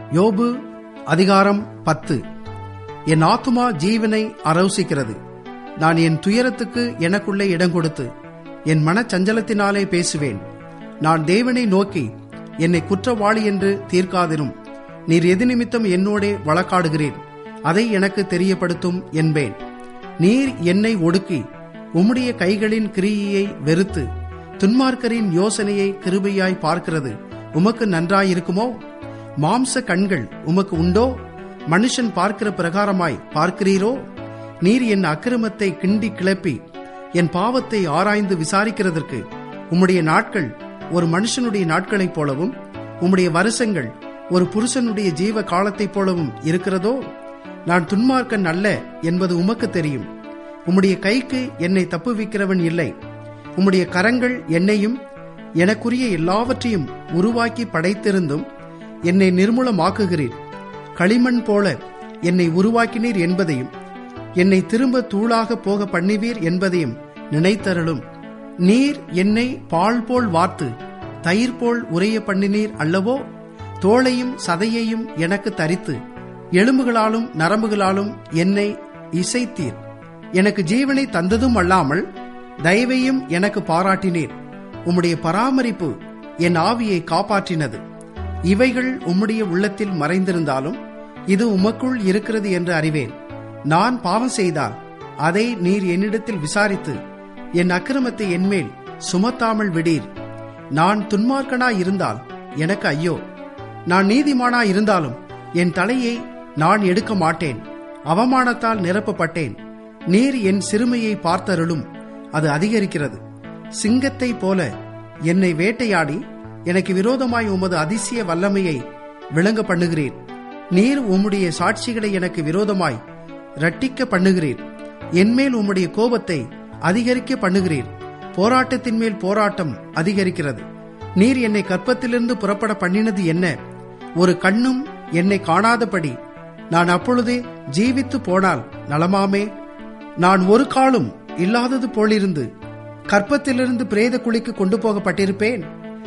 யோபு அதிகாரம் பத்து என் ஆத்துமா ஜீவனை அரௌசிக்கிறது நான் என் துயரத்துக்கு எனக்குள்ளே இடம் கொடுத்து என் மனச்சஞ்சலத்தினாலே பேசுவேன் நான் தேவனை நோக்கி என்னை குற்றவாளி என்று தீர்க்காதிரும் நீர் எது நிமித்தம் என்னோடே வழக்காடுகிறீர் அதை எனக்கு தெரியப்படுத்தும் என்பேன் நீர் என்னை ஒடுக்கி உம்முடைய கைகளின் கிரியையை வெறுத்து துன்மார்க்கரின் யோசனையை கிருபையாய் பார்க்கிறது உமக்கு நன்றாயிருக்குமோ மாம்ச கண்கள் உமக்கு உண்டோ மனுஷன் பார்க்கிற பிரகாரமாய் பார்க்கிறீரோ நீர் என் அக்கிரமத்தை கிண்டி கிளப்பி என் பாவத்தை ஆராய்ந்து விசாரிக்கிறதற்கு உம்முடைய நாட்கள் ஒரு மனுஷனுடைய நாட்களைப் போலவும் உம்முடைய வருஷங்கள் ஒரு புருஷனுடைய ஜீவ காலத்தைப் போலவும் இருக்கிறதோ நான் துன்மார்க்கன் அல்ல என்பது உமக்கு தெரியும் உம்முடைய கைக்கு என்னை தப்புவிக்கிறவன் இல்லை உம்முடைய கரங்கள் என்னையும் எனக்குரிய எல்லாவற்றையும் உருவாக்கி படைத்திருந்தும் என்னை நிர்மூலமாக்குகிறீர் களிமண் போல என்னை உருவாக்கினீர் என்பதையும் என்னை திரும்ப தூளாக போக பண்ணுவீர் என்பதையும் நினைத்தருளும் நீர் என்னை பால் போல் வார்த்து தயிர் போல் உரைய பண்ணினீர் அல்லவோ தோளையும் சதையையும் எனக்கு தரித்து எலும்புகளாலும் நரம்புகளாலும் என்னை இசைத்தீர் எனக்கு ஜீவனை தந்ததும் அல்லாமல் தயவையும் எனக்கு பாராட்டினீர் உம்முடைய பராமரிப்பு என் ஆவியை காப்பாற்றினது இவைகள் உம்முடைய உள்ளத்தில் மறைந்திருந்தாலும் இது உமக்குள் இருக்கிறது என்று அறிவேன் நான் பாவம் செய்தால் அதை நீர் என்னிடத்தில் விசாரித்து என் அக்கிரமத்தை என்மேல் சுமத்தாமல் விடீர் நான் துன்மார்க்கனாய் இருந்தால் எனக்கு ஐயோ நான் நீதிமானாய் இருந்தாலும் என் தலையை நான் எடுக்க மாட்டேன் அவமானத்தால் நிரப்பப்பட்டேன் நீர் என் சிறுமையை பார்த்தருளும் அது அதிகரிக்கிறது சிங்கத்தை போல என்னை வேட்டையாடி எனக்கு விரோதமாய் உமது அதிசய வல்லமையை விளங்க பண்ணுகிறீர் நீர் உம்முடைய சாட்சிகளை எனக்கு விரோதமாய் ரட்டிக்க பண்ணுகிறீர் என்மேல் உம்முடைய கோபத்தை அதிகரிக்க பண்ணுகிறீர் போராட்டத்தின் மேல் போராட்டம் அதிகரிக்கிறது நீர் என்னை கற்பத்திலிருந்து புறப்பட பண்ணினது என்ன ஒரு கண்ணும் என்னை காணாதபடி நான் அப்பொழுதே ஜீவித்து போனால் நலமாமே நான் ஒரு காலும் இல்லாதது போலிருந்து கற்பத்திலிருந்து பிரேத குழிக்கு கொண்டு போகப்பட்டிருப்பேன்